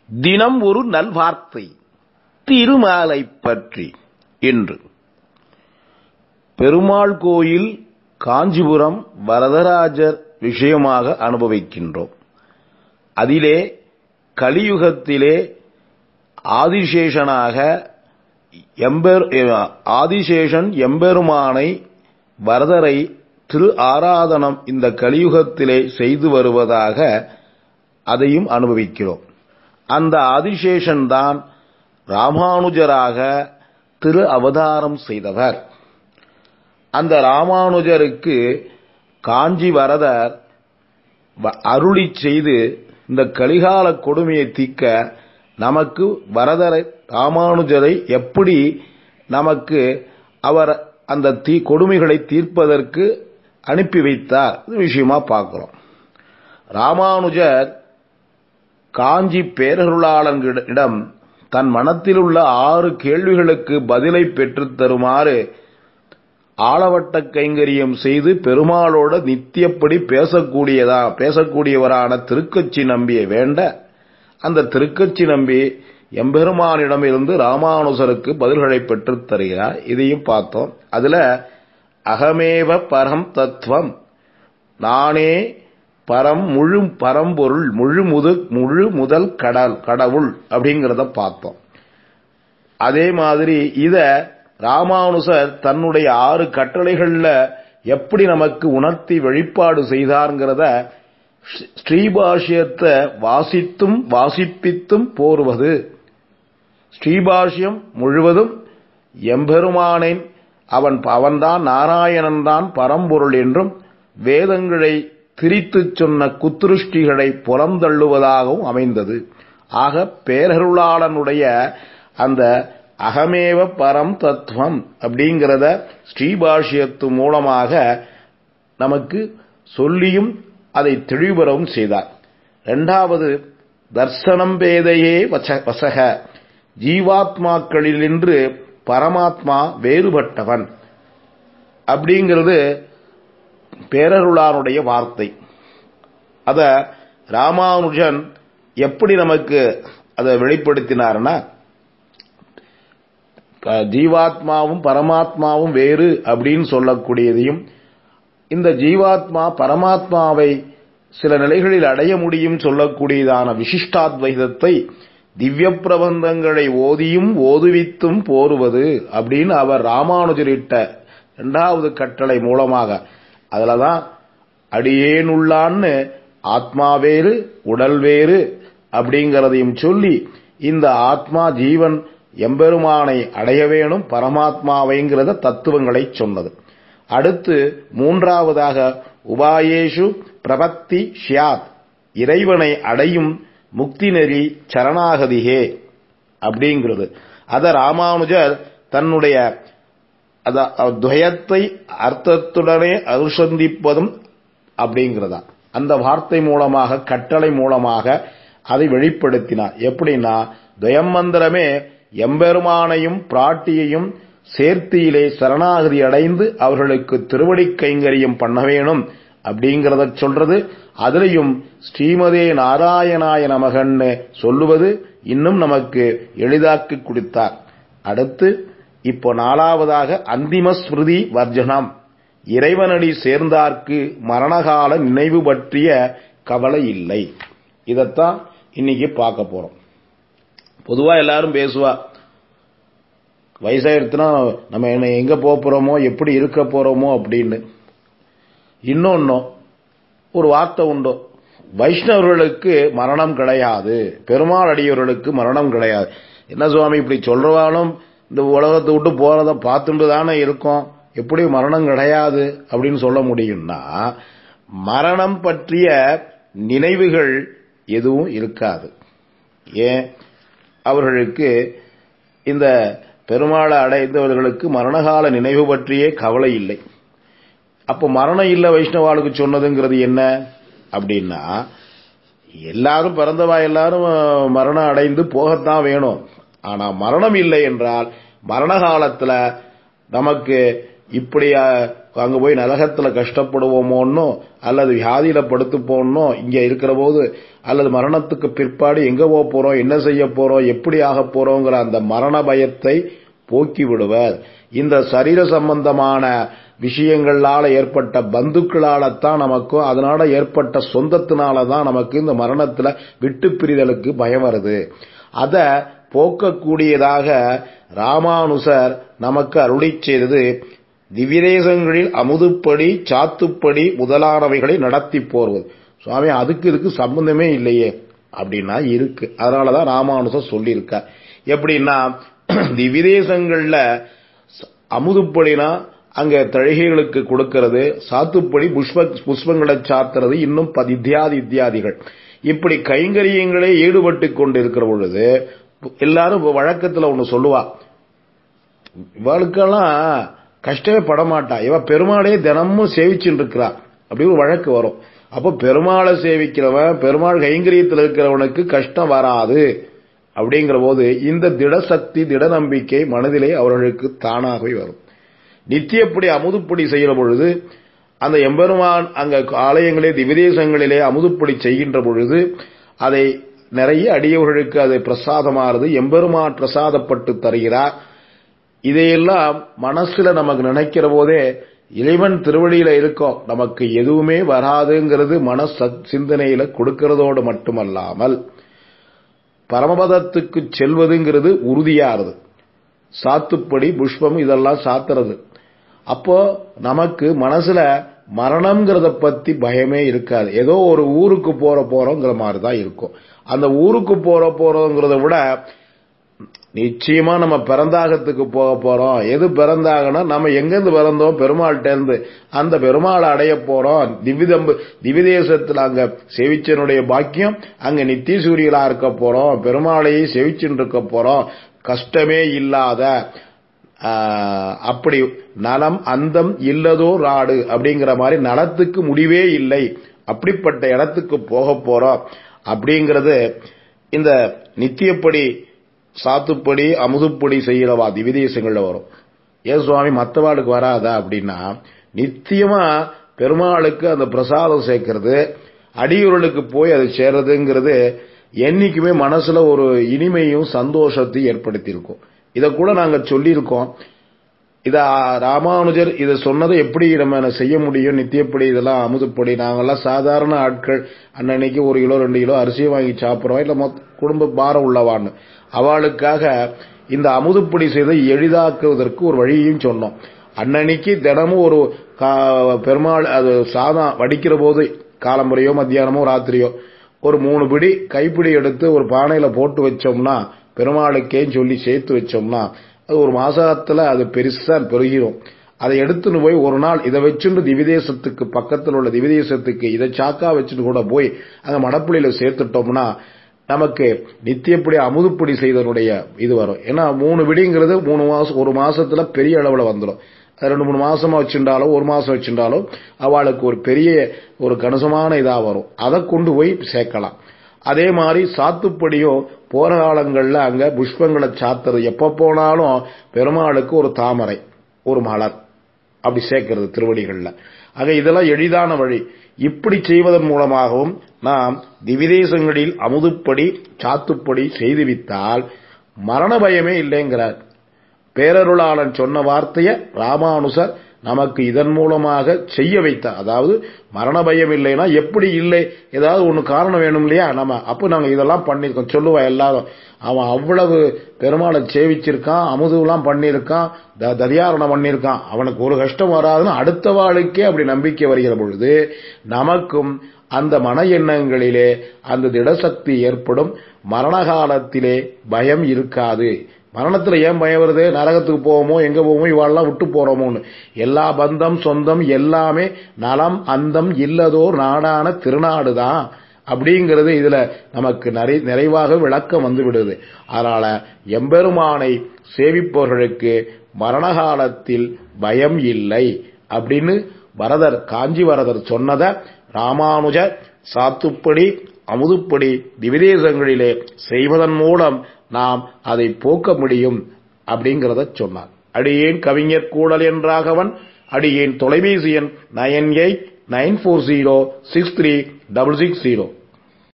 தினம் ஒரு நல்வார்த்தை திருமாலை பற்றி என்று பெருமாள் கோயில் காஞ்சிபுரம் வரதராஜர் விஷயமாக அனுபவிக்கின்றோம் அதிலே கலியுகத்திலே ஆதிசேஷனாக எம்பெர் ஆதிசேஷன் எம்பெருமானை வரதரை திரு ஆராதனம் இந்த கலியுகத்திலே செய்து வருவதாக அதையும் அனுபவிக்கிறோம் அந்த ஆதிசேஷன் தான் ராமானுஜராக திரு அவதாரம் செய்தவர் அந்த ராமானுஜருக்கு காஞ்சி வரதர் அருளி செய்து இந்த கலிகால கொடுமையை தீர்க்க நமக்கு வரதரை ராமானுஜரை எப்படி நமக்கு அவர் அந்த தீ கொடுமைகளை தீர்ப்பதற்கு அனுப்பி வைத்தார் இது விஷயமா பார்க்கிறோம் ராமானுஜர் காஞ்சி பேரருளாளர்களிடம் தன் மனத்தில் உள்ள ஆறு கேள்விகளுக்கு பதிலை பெற்றுத் தருமாறு ஆளவட்ட கைங்கரியம் செய்து பெருமாளோட நித்தியப்படி பேசக்கூடியதா பேசக்கூடியவரான திருக்கச்சி நம்பியை வேண்ட அந்த திருக்கச்சி நம்பி எம்பெருமானிடமிருந்து ராமானுசருக்கு பதில்களை பெற்றுத் தருகிறார் இதையும் பார்த்தோம் அதுல அகமேவ பரம் தத்துவம் நானே பரம் முழு பரம்பொருள் முழு முது முழு முதல் கடல் கடவுள் அப்படிங்கிறத பார்த்தோம் அதே மாதிரி இத ராமானுசர் தன்னுடைய ஆறு கட்டளைகள்ல எப்படி நமக்கு உணர்த்தி வெளிப்பாடு செய்தார்ங்கிறத ஸ்ரீபாஷ்யத்தை வாசித்தும் வாசிப்பித்தும் போருவது ஸ்ரீபாஷ்யம் முழுவதும் எம்பெருமானின் அவன் அவன்தான் நாராயணன் தான் பரம்பொருள் என்றும் வேதங்களை திரித்துச் சொன்ன குத்துருஷ்டிகளை புறந்தள்ளுவதாகவும் அமைந்தது ஆக பேரருளாளனுடைய அந்த அகமேவ பரம் தத்துவம் அப்படிங்கிறத ஸ்ரீபாஷ்யத்து மூலமாக நமக்கு சொல்லியும் அதை தெளிவுபெறவும் செய்தார் இரண்டாவது தர்சனம் பேதையே வச வசக ஜீவாத்மாக்களிலின்று பரமாத்மா வேறுபட்டவன் அப்படிங்கிறது பேரருளானுடைய வார்த்தை அத ராமானுஜன் எப்படி நமக்கு அதை வெளிப்படுத்தினார்னா ஜீவாத்மாவும் பரமாத்மாவும் வேறு அப்படின்னு சொல்லக்கூடியதையும் இந்த ஜீவாத்மா பரமாத்மாவை சில நிலைகளில் அடைய முடியும் சொல்லக்கூடியதான விசிஷ்டாத்வைதத்தை திவ்ய பிரபந்தங்களை ஓதியும் ஓதுவித்தும் போருவது அப்படின்னு அவர் ராமானுஜரிட்ட இரண்டாவது கட்டளை மூலமாக அதுலதான் அடியேனுள்ளான்னு ஆத்மா வேறு உடல் வேறு அப்படிங்கிறதையும் சொல்லி இந்த ஆத்மா ஜீவன் எம்பெருமானை அடைய வேணும் பரமாத்மாவைங்கிறத தத்துவங்களை சொன்னது அடுத்து மூன்றாவதாக உபாயேஷு பிரபத்தி ஷியாத் இறைவனை அடையும் முக்தி நெறி சரணாகதிகே அப்படிங்கிறது அத ராமானுஜர் தன்னுடைய துவயத்தை அர்த்தத்துடனே அனுசந்திப்பதும் அப்படிங்கிறதா அந்த வார்த்தை மூலமாக கட்டளை மூலமாக அதை வெளிப்படுத்தினார் எப்படின்னா துவயம் மந்திரமே எம்பெருமானையும் பிராட்டியையும் சேர்த்தியிலே சரணாகதி அடைந்து அவர்களுக்கு திருவடி கைங்கரியம் பண்ண வேணும் அப்படிங்கிறத சொல்றது அதுலயும் ஸ்ரீமதே நாராயணாய நமகன்னு சொல்லுவது இன்னும் நமக்கு எளிதாக்கி கொடுத்தார் அடுத்து இப்போ நாலாவதாக அந்திம ஸ்மிருதி வர்ஜனம் இறைவனடி சேர்ந்தார்க்கு மரணகால நினைவு பற்றிய கவலை இல்லை இதத்தான் இன்னைக்கு பார்க்க போறோம் பொதுவா எல்லாரும் பேசுவா வயசாயிருச்சுன்னா நம்ம என்ன எங்க போக போறோமோ எப்படி இருக்க போறோமோ அப்படின்னு இன்னொன்னும் ஒரு வார்த்தை உண்டோ வைஷ்ணவர்களுக்கு மரணம் கிடையாது பெருமாள் அடியவர்களுக்கு மரணம் கிடையாது என்ன சுவாமி இப்படி சொல்றவாலும் இந்த உலகத்தை விட்டு போறத பார்த்துட்டு தானே இருக்கோம் எப்படி மரணம் கிடையாது அப்படின்னு சொல்ல முடியும்னா மரணம் பற்றிய நினைவுகள் எதுவும் இருக்காது ஏன் அவர்களுக்கு இந்த பெருமாளை அடைந்தவர்களுக்கு மரணகால நினைவு பற்றியே கவலை இல்லை அப்போ மரணம் இல்லை வைஷ்ணவாளுக்கு சொன்னதுங்கிறது என்ன அப்படின்னா எல்லாரும் பிறந்தவா எல்லாரும் மரணம் அடைந்து போகத்தான் வேணும் ஆனா மரணம் இல்லை என்றால் மரண காலத்துல நமக்கு இப்படி அஹ், அங்க போய் நரகத்துல கஷ்டப்படுவோமோன்னோ அல்லது வியாதியில படுத்து போனோம் இங்க இருக்கிற போது அல்லது மரணத்துக்கு பிற்பாடு எங்க போக போறோம் என்ன செய்ய போறோம் எப்படி ஆக போறோங்கிற அந்த மரண பயத்தை போக்கி விடுவர் இந்த சரீர சம்பந்தமான விஷயங்களால ஏற்பட்ட பந்துக்களால தான் நமக்கும் அதனால ஏற்பட்ட சொந்தத்தினால தான் நமக்கு இந்த மரணத்துல விட்டு பிரிதலுக்கு பயம் வருது அத போக்கக்கூடியதாக ராமானுசர் நமக்கு அருளி செய்தது திவ்யதேசங்களில் அமுதுப்படி சாத்துப்படி முதலானவைகளை நடத்தி போர்வது சுவாமி அதுக்கு இதுக்கு சம்பந்தமே இல்லையே அப்படின்னா இருக்கு அதனாலதான் ராமானுசர் சொல்லியிருக்கார் எப்படின்னா திவ்யதேசங்கள்ல அமுதுப்படினா அங்க தழிகைகளுக்கு கொடுக்கிறது சாத்துப்படி புஷ்ப புஷ்பங்களை சாத்துறது இன்னும் ப- இத்தியாதி இத்தியாதிகள் இப்படி கைங்கரியங்களே ஈடுபட்டு கொண்டு இருக்கிற பொழுது எல்லாரும் இப்ப வழக்கத்துல ஒண்ணு சொல்லுவா இவளுக்கெல்லாம் கஷ்டமே பட மாட்டா இவ பெருமாளே தினமும் சேவிச்சுட்டு இருக்கிறா அப்படி ஒரு வழக்கு வரும் அப்போ பெருமாளை சேவிக்கிறவன் பெருமாள் கைங்கரியத்தில் இருக்கிறவனுக்கு கஷ்டம் வராது அப்படிங்கிற போது இந்த திடசக்தி திட நம்பிக்கை மனதிலே அவர்களுக்கு தானாகவே வரும் நித்தியப்படி அமுதுப்படி செய்கிற பொழுது அந்த எம்பெருமான் அங்க ஆலயங்களே திவிதேசங்களிலே அமுதுப்படி செய்கின்ற பொழுது அதை நிறைய அடியவர்களுக்கு அது பிரசாதமானது எம்பெருமான் பிரசாதப்பட்டு தருகிறார் இதையெல்லாம் மனசுல நமக்கு நினைக்கிற போதே இறைவன் திருவடியில இருக்கோம் நமக்கு எதுவுமே வராதுங்கிறது மன சத்- சிந்தனையில கொடுக்கிறதோடு மட்டுமல்லாமல் பரமபதத்துக்கு செல்வதுங்கிறது உறுதியானது சாத்துப்படி புஷ்பம் இதெல்லாம் சாத்துறது அப்போ நமக்கு மனசுல மரணம்ங்கிறத பத்தி பயமே இருக்காது ஏதோ ஒரு ஊருக்கு போற போறோங்கிற மாதிரி தான் இருக்கும் அந்த ஊருக்கு போற போறோங்கிறத விட நிச்சயமா நம்ம பிறந்தாகத்துக்கு போக போறோம் எது பிறந்தாகனா நம்ம எங்கிருந்து பிறந்தோம் பெருமாள்கிட்ட இருந்து அந்த பெருமாளை அடைய போறோம் திவ்யதம்பு திவ்யதேசத்துல அங்க செவிச்சனுடைய பாக்கியம் அங்க நித்திய சூரியலா இருக்க போறோம் பெருமாளையே செவிச்சுட்டு இருக்க போறோம் கஷ்டமே இல்லாத ஆஹ், அப்படி நலம் அந்தம் இல்லதோ ராடு அப்படிங்கிற மாதிரி நலத்துக்கு முடிவே இல்லை அப்படிப்பட்ட இடத்துக்கு போக போறோம் அப்படிங்கிறது இந்த நித்தியப்படி சாத்துப்படி அமுதுப்படி செய்யறவா திவிதேசங்கள்ல வரும் ஏன் சுவாமி மத்தவாளுக்கு வராதா அப்படின்னா நித்தியமா பெருமாளுக்கு அந்த பிரசாதம் சேர்க்கிறது அடியூர்களுக்கு போய் அது சேர்றதுங்கிறது என்னைக்குமே மனசுல ஒரு இனிமையும் சந்தோஷத்தையும் ஏற்படுத்தி இருக்கும் இத கூட நாங்க சொல்லியிருக்கோம் இத ராமானுஜர் இதை சொன்னதை எப்படி நம்ம செய்ய முடியும் நித்தியப்படி இதெல்லாம் அமுதுப்படி நாங்கெல்லாம் சாதாரண ஆட்கள் அன்னன்னைக்கு ஒரு கிலோ ரெண்டு கிலோ அரிசி வாங்கி சாப்பிடுறோம் இல்ல மொத்த குடும்ப பாரம் உள்ளவான்னு அவளுக்காக இந்த அமுதுப்படி செய்தை எளிதாக்குவதற்கு ஒரு வழியையும் சொன்னோம் அன்னன்னைக்கு தினமும் ஒரு கா- பெருமாள் அது சாதம் வடிக்கிற போது காலம்பரையோ மத்தியானமோ ராத்திரியோ ஒரு மூணு பிடி கைப்பிடி எடுத்து ஒரு பானையில போட்டு வச்சோம்னா பெருமாளுக்கேன்னு சொல்லி சேர்த்து வச்சோம்னா அது ஒரு மாசத்துல அது பெருசா பெருகிரும் அதை எடுத்துன்னு போய் ஒரு நாள் இதை வச்சுட்டு திவிதேசத்துக்கு பக்கத்தில் உள்ள திவிதேசத்துக்கு இதை சாக்கா வச்சுட்டு கூட போய் அங்க மடப்புள்ளியில சேர்த்துட்டோம்னா நமக்கு நித்தியப்படி அமுதுப்படி செய்தனுடைய இது வரும் ஏன்னா மூணு விடிங்கிறது மூணு மாசம் ஒரு மாசத்துல பெரிய அளவுல வந்துடும் அது ரெண்டு மூணு மாசமா வச்சுட்டாலும் ஒரு மாசம் வச்சுட்டாலும் அவளுக்கு ஒரு பெரிய ஒரு கணிசமான இதா வரும் அதை கொண்டு போய் சேர்க்கலாம் அதே மாதிரி சாத்துப்படியும் போற காலங்கள்ல அங்க புஷ்பங்களை சாத்துறது எப்ப போனாலும் பெருமாளுக்கு ஒரு தாமரை ஒரு மலர் அப்படி சேர்க்கிறது திருவடிகள்ல ஆக இதெல்லாம் எளிதான வழி இப்படி செய்வதன் மூலமாகவும் நாம் திவிதேசங்களில் அமுதுப்படி சாத்துப்படி செய்துவித்தால் மரண பயமே இல்லைங்கிறார் பேரருளாளன் சொன்ன வார்த்தைய ராமானுசர் நமக்கு இதன் மூலமாக செய்ய வைத்தார் அதாவது மரண பயம் இல்லைன்னா எப்படி இல்லை ஏதாவது ஒண்ணு காரணம் வேணும் இல்லையா நம்ம அப்போ நாங்க இதெல்லாம் பண்ணிருக்கோம் சொல்லுவா எல்லாரும் அவன் அவ்வளவு பெருமாளை சேவிச்சிருக்கான் அமுதுலாம் பண்ணியிருக்கான் த- தரியாரணம் பண்ணியிருக்கான் அவனுக்கு ஒரு கஷ்டம் வராதுன்னு அடுத்த வாளுக்கே அப்படி நம்பிக்கை வருகிற பொழுது நமக்கும் அந்த மன எண்ணங்களிலே அந்த திடசக்தி ஏற்படும் மரண காலத்திலே பயம் இருக்காது மரணத்துல ஏன் பயம் வருது நரகத்துக்கு போவோமோ எங்க போவோமோ இவாளெல்லாம் விட்டு போறோமோன்னு எல்லா பந்தம் சொந்தம் எல்லாமே நலம் அந்தம் இல்லதோர் நாடான திருநாடுதான் அப்படிங்கிறது இதுல நமக்கு நிறை நிறைவாக விளக்கம் வந்து விடுது அதனால எம்பெருமானை சேவிப்பவர்களுக்கு மரண காலத்தில் பயம் இல்லை அப்படின்னு வரதர் காஞ்சி வரதர் சொன்னத ராமானுஜர் சாத்துப்படி அமுதுப்படி திவிதேசங்களிலே செய்வதன் மூலம் நாம் அதை போக்க முடியும் அப்படிங்கிறத சொன்னார் அடியேன் கவிஞர் கூடல் என்றாகவன் அடியேன் தொலைபேசி எண் nine eight nine four zero six three double six zero